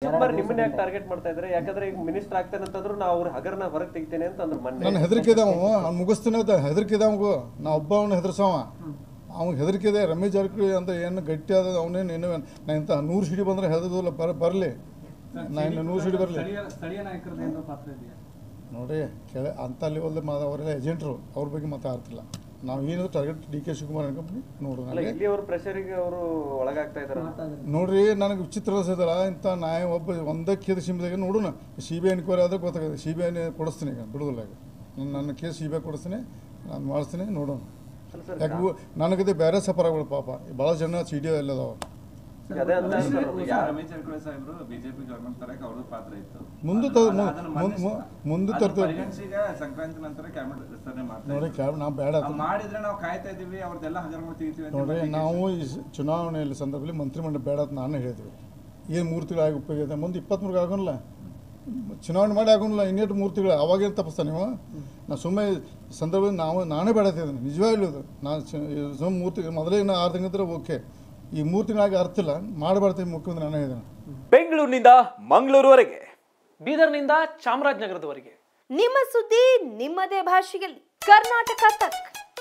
ಶಿವಕುಮಾರ್ ನಿಮ್ಮನ್ನ ಯಾಕೆ ಟಾರ್ಗೆಟ್ ಮಾಡ್ತಾ ಇದ್ದಾರೆ ಯಾಕಂದ್ರೆ ಈಗ ಮಿನಿಸ್ಟರ್ ಆಗ್ತೇನೆ ಅಂತಂದ್ರು ನಾವು ಅವ್ರ ಹಗರನ ಹೊರಗೆ ತೆಗಿತೇನೆ ಅಂತ ಅಂದ್ರು ಮೊನ್ನೆ ನನ್ನ ಹೆದರಿಕೆ ಇದಾವ ಅವ್ನು ಮುಗಿಸ್ತೀನಿ ಅಂತ ಹೆದರಿಕೆ ಇದಾವ ಅವನಿಗೂ ನಾ ಒಬ್ಬ ಅವ್ನು ಹೆದರ್ಸವ ಅವ್ನಿಗೆ ಹೆದರಿಕೆ ಇದೆ ರಮೇಶ್ ಜಾರಕಿಹೊಳಿ ಅಂತ ಏನು ಗಟ್ಟಿ ಆದ ಅವನೇನು ಏನು ನಾ ಇಂಥ ನೂರು ಸಿಡಿ ಬಂದರೆ ಹೆದರ್ದಿಲ್ಲ ಬರ ಬರಲಿ ನಾ ಇನ್ನು ನೂರು ಸಿಡಿ ಬರಲಿ ಸ್ಥಳೀಯ ಸ್ಥಳೀಯ ನಾಯಕರದ್ದು ಏನೋ ಪಾತ್ರ ಇದೆಯಾ ನೋಡಿ ಕೆಳ ಅಂಥ ಲೆವೆಲ್ ಮಾದ ಅವರೆಲ್ಲ ಏಜೆಂಟ್ರು ಅವ್ರ ಬಗ್ಗೆ ಮಾತಾಡ್ತಿಲ್ಲ ನಾವು ಏನು ಟಾರ್ಗೆಟ್ ಡಿ ಕೆ ಶಿವಕುಮಾರ್ ಅನ್ಕೊಂಡ್ಬಿಟ್ಟು ನೋಡ್ರಿ ಅಲ್ಲ ನನಗೆ ಇಲ್ಲಿ ಅವ್ರ ಪ್ರೆಷರಿಗೆ ಅವರು ಒಳಗಾಗ್ತಾ ಇದಾರೆ ನೋಡ್ರಿ ನನಗೆ ವಿಚಿತ್ರ ಅನ್ಸದಲ್ಲ ಇಂಥ ನ್ಯಾಯ ಒಬ್ಬ ಒಂದಕ್ಕೆ ಇದು ಸಿಂಬದಾಗ ನೋಡೋಣ ಸಿ ಬಿ ಐ ಎನ್ಕ್ವೈರಿ ಆದ್ರೆ ಗೊತ್ತಾಗುತ್ತೆ ಸಿ ಬಿ ಐ ಕೊಡಿಸ್ತೀನಿ ಈಗ ಬಿಡುದಿಲ್ಲ ಈಗ ನನ್ನ ನನ್ನ ಕೇಸ್ ಸಿ ಬಿ ಐ ಕೊಡಿಸ್ತೀನಿ ನಾನು ಮಾಡಿಸ್ತೀನಿ ನೋಡೋಣ ಅಲ್ಲ ಸರ್ ಯಾಕೆ ನನಗಿದೆ ಬೇರೆ ಸಫರಾಗಳು ಪಾಪ ಭಾಳ ಜನ ಸಿ ಡಿ ಎಲ್ಲ ಅದಾವ ಅದೇ ಅಂತ ಅಂತಾರೆ ಅವ್ರು. ಯಾರು ರಮೇಶ್ ಜಾರಕಿಹೊಳಿ ಸಾಹೇಬರು ಬಿಜೆಪಿ ಗವರ್ಮೆಂಟ್ ತರಕ್ಕೆ ಅವ್ರದ್ದು ಪಾತ್ರ ಇತ್ತು ಮುಂದೆ ತ- ಮು- ಅದನ್ನ ಮುಂದೆ ಮನ್ನಿಸ್ತಾ- ಮುಂದೆ ಅದನ್ನ ತರ್ತೇವೆ ಪರಿಗಣಿಸಿ ಈಗ ಸಂಕ್ರಾಂತಿ ನಂತರ ಕ್ಯಾಬಿನೆಟ್ ವಿಸ್ತರಣೆ ಮಾಡ್ತಾರೆ ನೋಡಿ ಕ್ಯಾಬ್ ನಾವು ಬೇಡ ಅಂತ ಮಾಡಿದ್ರೆ ನಾವು ಕಾಯ್ತಾ ಇದೀವಿ ಅವ್ರದ್ದೆಲ್ಲ ಹಗರಗಳು ತೆಗಿತೀವಿ ಅಂತ ನೋಡ್ರಿ ಮತ್ತೆ ನಾವು ಈ ಸ- ಚುನಾವಣೆಯಲ್ಲಿ ಸಂದರ್ಭದಲ್ಲಿ ಮಂತ್ರಿಮಂಡಲ ಬೇಡ ಅಂತ ನಾನು ಹೇಳಿದ್ವಿ ಏನು ಮೂರು ತಿಂಗಳಾಗಿ ಉಪಯೋಗ ಇದೆ ಮುಂದೆ ಇಪ್ಪತ್ತ್ಮೂರು ಆಗೋಲ್ಲ ಚುನಾವಣೆ ಮಾಡಿ ಆಗೋಲ್ಲ ಇನ್ನೆಟ್ಟು ಮೂರು ತಿಂಗಳು ಅವಾಗೇನು ತಪ್ಪಿಸ್ತಾ ನೀವು ನಾ ಸುಮ್ಮನೆ ಸಂದರ್ಭದಲ್ಲಿ ನಾವು ನಾನೇ ಬೇಡತ್ತಿದ್ದೀನಿ ನಿಜವಾಗ್ಲೂ ಇದು ನಾನು ಸುಮ್ಮನೆ ಮೂರು ತಿಂಗಳು ಮೊದಲೇ ಇನ್ನು ಆರು ತಿಂಗಳಿದ್ರೆ ಓಕೆ ಈ ಮೂರು ತಿಂಗಳಾಗಿ ಅರ್ಥ ಇಲ್ಲ ಮಾಡಬಾರ್ದು ಮುಖ್ಯಮಂತ್ರಿ ನಾನೇ ಹೇಳಿದ್ದೇನೆ ಬೆಂಗಳೂರಿನಿಂದ ಮಂಗಳೂರುವರೆಗೆ ಬೀದರ್ನಿಂದ ಚಾಮರಾಜನಗರದವರೆಗೆ ನಿಮ್ಮ ಸುದ್ದಿ ನಿಮ್ಮದೇ ಭಾಷೆಯಲ್ಲಿ ಕರ್ನಾಟಕ ತಕ್